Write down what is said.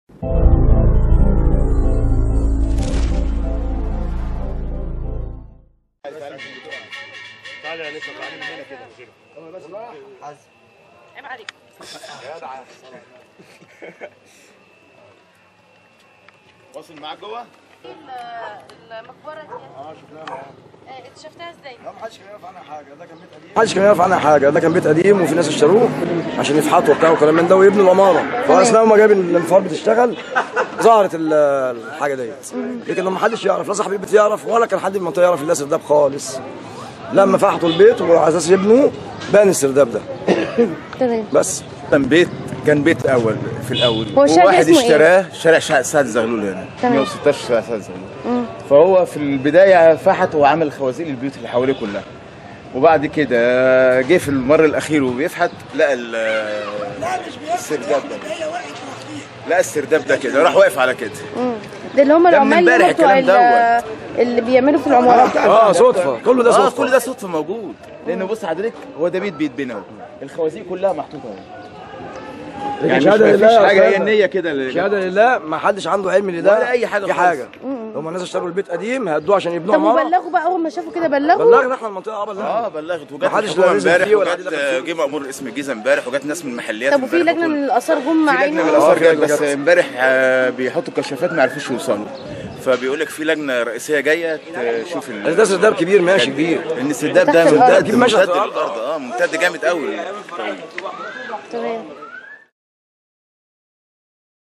تعالى يا نسا تعالى من هنا كده كده عيب عليك واصل معاك جوه؟ المقبره دي اه شفناها آه، انت شفتها ازاي؟ لا ما حدش كان يعرف عنها حاجه ده كان بيت قديم محدش كان يعرف عنها حاجه ده كان بيت قديم وفي ناس اشتروه عشان يفحطوا وبتاع وكلام من ده ويبنوا العماره فاثناء ما جاب الانفار بتشتغل ظهرت ال- الحاجه ديت لكن ما حدش يعرف لا صاحب البيت يعرف ولا كان حد من المنطقه يعرف السرداب خالص لما فحطوا البيت وعلى اساس يبنوا بان السرداب ده تمام بس كان بيت كان بيت اول في الاول هو الشارع وواحد اسمه إيه؟ اشتراه شارع شا- سعد زغلول هنا تمام. 116 شارع سعد زغلول فهو في البدايه فحت وعمل خوازيق البيوت اللي حواليه كلها وبعد كده جه في المره الاخير وبيفحت لقى ال- السرداب ده لقى السرداب ده كده راح واقف على كده ده اللي هم ده من العمال اللي هم امبارح بتوع الكلام ال- اللي بيعملوا في العمارات اه صدفه كله ده اه صدفه كل ده صدفه موجود لان بص حضرتك هو ده بيت بيتبنى اهو الخوازيق كلها محطوطه اهو لكن يعني مش شهاده لله مفيش يا حاجه هي أستاذ. النية كده اللي- شهاده لله ما حدش عنده علم لده ولا أي حاجة في خالص. حاجه هم الناس اشتروا البيت قديم هدوه عشان يبنوا طب عماره وبلغوا بقى اول ما شافوا كده بلغوا بلغنا احنا المنطقه اه بلغنا اه بلغت وجت محدش الحكومه لا نزل امبارح فيه ولا وجت حد دخل فيه. جه مأمور اسم الجيزه امبارح وجت ناس من المحليات طب وفي امبارح لجنه وكل- من الاثار جم في لجنه من معانا الاثار آه، في جت لجنة بس جت. امبارح آه، بيحطوا كشافات ما عرفوش يوصلوا فبيقول لك في لجنه رئيسيه جايه تشوف ال- ده سرداب كبير ماشي كبير لان السرداب ده تحت الأرض. ممتد أكيد ماشي ممتد تحت الأرض. للارض اه ممتد جامد قوي تمام